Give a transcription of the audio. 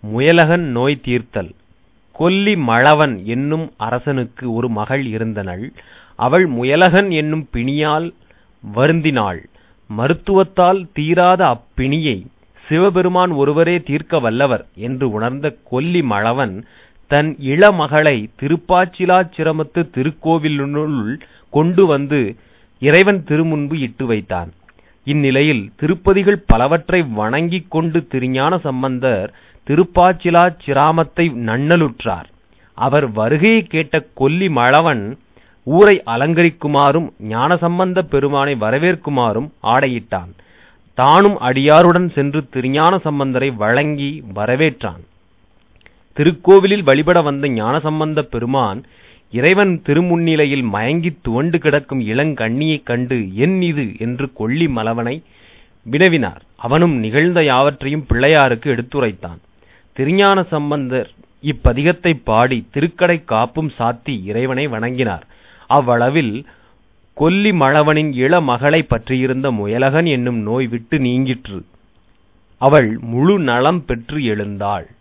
முயலகன் நோய் தீர்த்தல் கொல்லி மழவன் என்னும் அரசனுக்கு ஒரு மகள் இருந்தனள் அவள் முயலகன் என்னும் பிணியால் வருந்தினாள் மருத்துவத்தால் தீராத அப்பிணியை சிவபெருமான் ஒருவரே தீர்க்க வல்லவர் என்று உணர்ந்த கொல்லி மழவன் தன் இளமகளை திருப்பாச்சிலாச்சிரமத்து திருக்கோவிலினுள் கொண்டு வந்து இறைவன் திருமுன்பு இட்டு வைத்தான் இந்நிலையில் திருப்பதிகள் பலவற்றை வணங்கிக் கொண்டு திருஞான சம்பந்தர் திருப்பாச்சிலாச்சிராமத்தை நன்னலுற்றார் அவர் வருகையை கேட்ட கொல்லி மழவன் ஊரை அலங்கரிக்குமாறும் ஞானசம்பந்த பெருமானை வரவேற்குமாறும் ஆடையிட்டான் தானும் அடியாருடன் சென்று திருஞான சம்பந்தரை வழங்கி வரவேற்றான் திருக்கோவிலில் வழிபட வந்த ஞானசம்பந்த பெருமான் இறைவன் திருமுன்னிலையில் மயங்கித் துவண்டு கிடக்கும் இளங்கண்ணியைக் கண்டு என் இது என்று கொல்லி மலவனை வினவினார் அவனும் நிகழ்ந்த யாவற்றையும் பிள்ளையாருக்கு எடுத்துரைத்தான் திருஞான சம்பந்தர் இப்பதிகத்தை பாடி திருக்கடை காப்பும் சாத்தி இறைவனை வணங்கினார் அவ்வளவில் கொல்லி மழவனின் இளமகளை பற்றியிருந்த முயலகன் என்னும் நோய் விட்டு நீங்கிற்று அவள் முழு நலம் பெற்று எழுந்தாள்